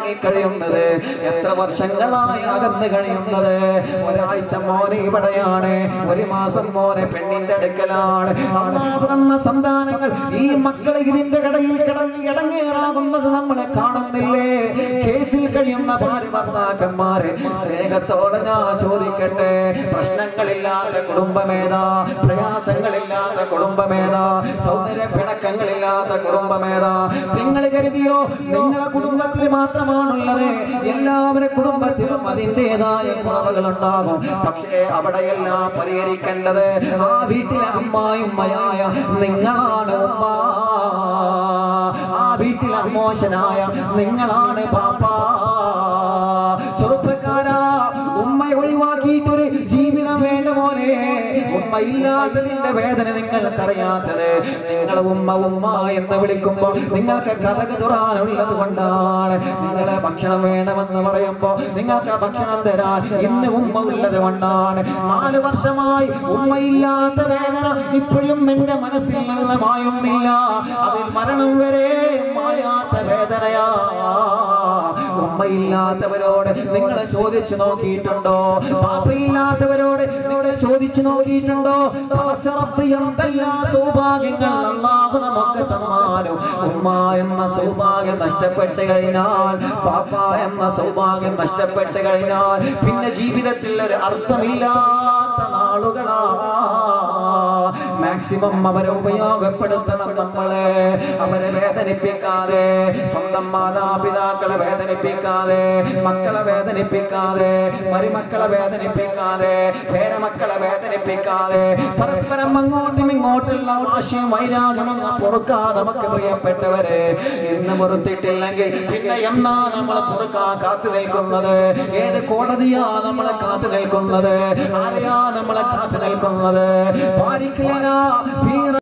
പിണങ്ങി കഴിയുന്നത് എത്ര വർഷങ്ങളായി അകന്ന് കഴിയുന്നത് ഒരാഴ്ച മോനെ ഇവിടെയാണ് ഒരു മാസം മോനെ പെണ്ണിന്റെ അടുക്കലാണ് അള്ളാഹു തന്ന സന്താനങ്ങൾ ഈ മക്കളെ ഇതിന്റെ കടയിൽ കിടന്ന് ഇടങ്ങേറാകുന്നത് നമ്മളെ കാണുന്നില്ലേ കേസിൽ കഴിയുന്ന ഭാര്യ ഭർത്താക്കന്മാരെ സ്നേഹത്തോടെ ഞാൻ ചോദിക്കട്ടെ പ്രശ്നങ്ങളില്ലാത്ത കുടുംബമേതാ പ്രയാസങ്ങളില്ലാത്ത കുടുംബമേതാ സൗന്ദര്യ പിണക്കങ്ങളില്ലാത്ത കുടുംബമേതാ നിങ്ങൾ കരുതിയോ നിങ്ങളെ കുടുംബത്തിൽ മാത്രമാണുള്ളത് എല്ലാവരുടെ കുടുംബത്തിലും അതിൻ്റെതായ കുറവുകൾ ഉണ്ടാകും പക്ഷേ അവിടെയെല്ലാം പരിഹരിക്കേണ്ടത് ആ വീട്ടിലെ അമ്മായുമ്മയായ നിങ്ങളാണ് ഉമ്മ ആ വീട്ടിലെ അമ്മോശനായ നിങ്ങളാണ് പാപ്പ ചെറുപ്പക്കാരാ ഉമ്മയെ ഒഴിവാക്കിയിട്ടൊരു ജീവിതം വേണ്ട മോനെ ഉമ്മ ഇല്ലാത്തതിന്റെ വേദന നിങ്ങൾക്കറിയാത്തത് നിങ്ങൾ ഉമ്മ ഉമ്മ എന്ന് വിളിക്കുമ്പോൾ നിങ്ങൾക്ക് കഥക തുറാനുള്ളത് കൊണ്ടാണ് നിങ്ങളെ ഭക്ഷണം വേണമെന്ന് പറയുമ്പോൾ നിങ്ങൾക്ക് ഭക്ഷണം തരാൻ ഇന്ന് ഉമ്മ ഉള്ളത് കൊണ്ടാണ് നാല് വർഷമായി ഉമ്മയില്ലാത്ത വേദന ഇപ്പോഴും എന്റെ മനസ്സിൽ നിന്ന് മായുന്നില്ല അതിൽ മരണം വരെ മായാത്ത വേദനയാ ഉമ്മയില്ലാത്തവരോട് നിങ്ങൾ ചോദിച്ചു നോക്കിയിട്ടുണ്ടോ പാപ്പയില്ലാത്തവരോട് നിങ്ങൾ ചോദിച്ചു നോക്കിയിട്ടുണ്ടോ പടച്ചറപ്പ് എന്തെല്ലാ സൗഭാഗ്യങ്ങൾ അള്ളാഹു നമുക്ക് തന്നാലും ഉമ്മ എന്ന സൗഭാഗ്യം നഷ്ടപ്പെട്ട് കഴിഞ്ഞാൽ പാപ്പ എന്ന സൗഭാഗ്യം നഷ്ടപ്പെട്ട് കഴിഞ്ഞാൽ പിന്നെ ജീവിതത്തിൽ ഒരു അർത്ഥമില്ലാത്ത നാളുകളാ മാക്സിമം അവരെ ഉപയോഗപ്പെടുത്തണം നമ്മളെ അവരെ വേദനിപ്പിക്കാതെ സ്വന്തം മാതാപിതാക്കളെ വേദനിപ്പിക്കാതെ മക്കളെ വേദനിപ്പിക്കാതെ മരുമക്കളെ വേദനിപ്പിക്കാതെ പേരമക്കളെ വേദനിപ്പിക്കാതെ പരസ്പരം അങ്ങോട്ടും ഇങ്ങോട്ടുള്ള വാശിയും വൈരാഗ്യം അങ്ങ് പൊറുക്കാതെ നമുക്ക് പ്രിയപ്പെട്ടവരെ ഇന്ന് പൊറുത്തിട്ടില്ലെങ്കിൽ പിന്നെ എന്നാ നമ്മളെ പൊറുക്കാ കാത്തു നിൽക്കുന്നത് ഏത് കോടതിയാ നമ്മളെ കാത്തു നിൽക്കുന്നത് ആരെയാ നമ്മളെ കാത്തു നിൽക്കുന്നത് പാരിക്കില്ല